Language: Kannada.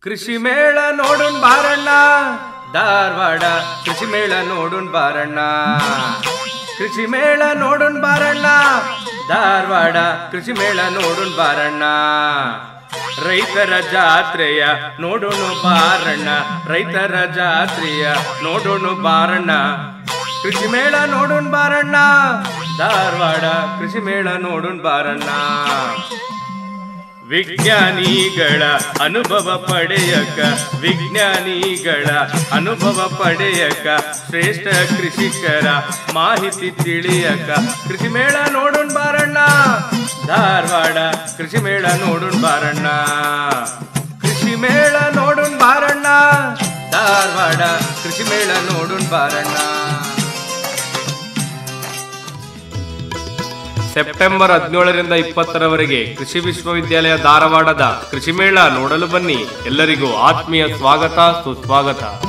ಕೃಷಿ ಮೇಳ ನೋಡುನ್ ಬಾರಣ್ಣ ಧಾರವಾಡ ಕೃಷಿ ಮೇಳ ನೋಡುನ್ ಬಾರಣ್ಣ ಕೃಷಿ ಮೇಳ ನೋಡುನ್ ಬಾರಣ್ಣ ಧಾರವಾಡ ಕೃಷಿ ಮೇಳ ನೋಡುನ್ ಬಾರಣ್ಣ ರೈತರ ಜಾತ್ರೆಯ ನೋಡೋಣ ಬಾರಣ್ಣ ರೈತರ ಜಾತ್ರೆಯ ನೋಡೋಣ ಬಾರಣ್ಣ ಕೃಷಿ ಮೇಳ ನೋಡುನ್ ಬಾರಣ್ಣ ಧಾರವಾಡ ಕೃಷಿ ಮೇಳ ನೋಡುನ್ ಬಾರಣ್ಣ ವಿಜ್ಞಾನಿಗಳ ಅನುಭವ ಪಡೆಯಕ ವಿಜ್ಞಾನಿಗಳ ಅನುಭವ ಪಡೆಯಕ ಶ್ರೇಷ್ಠ ಕೃಷಿಕರ ಮಾಹಿತಿ ತಿಳಿಯಕ ಕೃಷಿ ಮೇಳ ನೋಡುನ್ ಬಾರಣ್ಣ ಧಾರವಾಡ ಕೃಷಿ ಮೇಳ ನೋಡುನ್ ಬಾರಣ್ಣ ಕೃಷಿ ಮೇಳ ನೋಡುನ್ ಬಾರಣ್ಣ ಧಾರವಾಡ ಕೃಷಿ ಮೇಳ ನೋಡುನ್ ಬಾರಣ್ಣ ಸೆಪ್ಟೆಂಬರ್ ಹದಿನೇಳರಿಂದ ಇಪ್ಪತ್ತರವರೆಗೆ ಕೃಷಿ ವಿಶ್ವವಿದ್ಯಾಲಯ ಧಾರವಾಡದ ಕೃಷಿ ಮೇಳ ನೋಡಲು ಬನ್ನಿ ಎಲ್ಲರಿಗೂ ಆತ್ಮೀಯ ಸ್ವಾಗತ ಸುಸ್ವಾಗತ